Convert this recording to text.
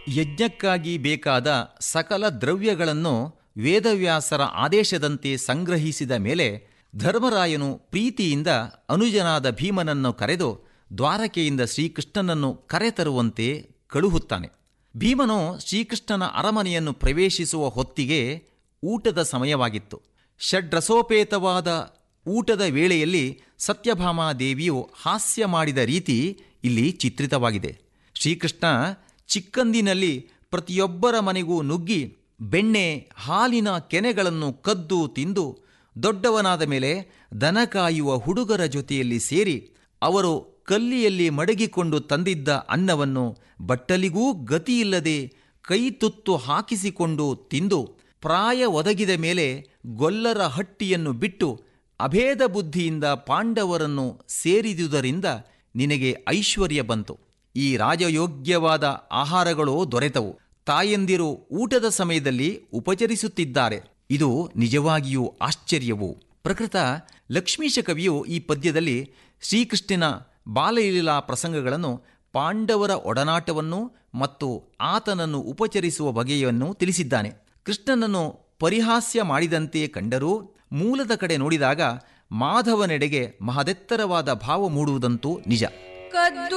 ಯಜ್ಞಕ್ಕಾಗಿ ಬೇಕಾದ ಸಕಲ ದ್ರವ್ಯಗಳನ್ನು ವೇದವ್ಯಾಸರ ಆದೇಶದಂತೆ ಸಂಗ್ರಹಿಸಿದ ಮೇಲೆ ಧರ್ಮರಾಯನು ಪ್ರೀತಿಯಿಂದ ಅನುಜನಾದ ಭೀಮನನ್ನು ಕರೆದು ದ್ವಾರಕೆಯಿಂದ ಶ್ರೀಕೃಷ್ಣನನ್ನು ಕರೆತರುವಂತೆ ಕಳುಹುತ್ತಾನೆ ಭೀಮನು ಶ್ರೀಕೃಷ್ಣನ ಅರಮನೆಯನ್ನು ಪ್ರವೇಶಿಸುವ ಹೊತ್ತಿಗೆ ಊಟದ ಸಮಯವಾಗಿತ್ತು ಷಡ್ರಸೋಪೇತವಾದ ಊಟದ ವೇಳೆಯಲ್ಲಿ ಸತ್ಯಭಾಮಾದೇವಿಯು ಹಾಸ್ಯ ಮಾಡಿದ ರೀತಿ ಇಲ್ಲಿ ಚಿತ್ರಿತವಾಗಿದೆ ಶ್ರೀಕೃಷ್ಣ ಚಿಕ್ಕಂದಿನಲ್ಲಿ ಪ್ರತಿಯೊಬ್ಬರ ಮನೆಗೂ ನುಗ್ಗಿ ಬೆಣ್ಣೆ ಹಾಲಿನ ಕೆನೆಗಳನ್ನು ಕದ್ದು ತಿಂದು ದೊಡ್ಡವನಾದ ಮೇಲೆ ದನ ಕಾಯುವ ಹುಡುಗರ ಜೊತೆಯಲ್ಲಿ ಸೇರಿ ಅವರು ಕಲ್ಲಿಯಲ್ಲಿ ಮಡಗಿಕೊಂಡು ತಂದಿದ್ದ ಅನ್ನವನ್ನು ಬಟ್ಟಲಿಗೂ ಗತಿಯಿಲ್ಲದೆ ಕೈ ತುತ್ತು ಹಾಕಿಸಿಕೊಂಡು ತಿಂದು ಪ್ರಾಯ ಒದಗಿದ ಮೇಲೆ ಗೊಲ್ಲರ ಹಟ್ಟಿಯನ್ನು ಬಿಟ್ಟು ಅಭೇದ ಬುದ್ಧಿಯಿಂದ ಪಾಂಡವರನ್ನು ಸೇರಿದುದರಿಂದ ನಿನಗೆ ಐಶ್ವರ್ಯ ಬಂತು ಈ ರಾಜಯೋಗ್ಯವಾದ ಆಹಾರಗಳು ದೊರೆತವು ತಾಯಂದಿರು ಊಟದ ಸಮಯದಲ್ಲಿ ಉಪಚರಿಸುತ್ತಿದ್ದಾರೆ ಇದು ನಿಜವಾಗಿಯೂ ಆಶ್ಚರ್ಯವು ಪ್ರಕೃತ ಲಕ್ಷ್ಮೀಶ ಕವಿಯು ಈ ಪದ್ಯದಲ್ಲಿ ಶ್ರೀಕೃಷ್ಣನ ಬಾಲಲೀಲಾ ಪ್ರಸಂಗಗಳನ್ನು ಪಾಂಡವರ ಒಡನಾಟವನ್ನು ಮತ್ತು ಆತನನ್ನು ಉಪಚರಿಸುವ ಬಗೆಯನ್ನು ತಿಳಿಸಿದ್ದಾನೆ ಕೃಷ್ಣನನ್ನು ಪರಿಹಾಸ್ಯ ಮಾಡಿದಂತೆ ಕಂಡರೂ ಮೂಲದ ಕಡೆ ನೋಡಿದಾಗ ಮಾಧವನೆಡೆಗೆ ಮಹದೆತ್ತರವಾದ ಭಾವ ಮೂಡುವುದಂತೂ ನಿಜ ಕದ್ದು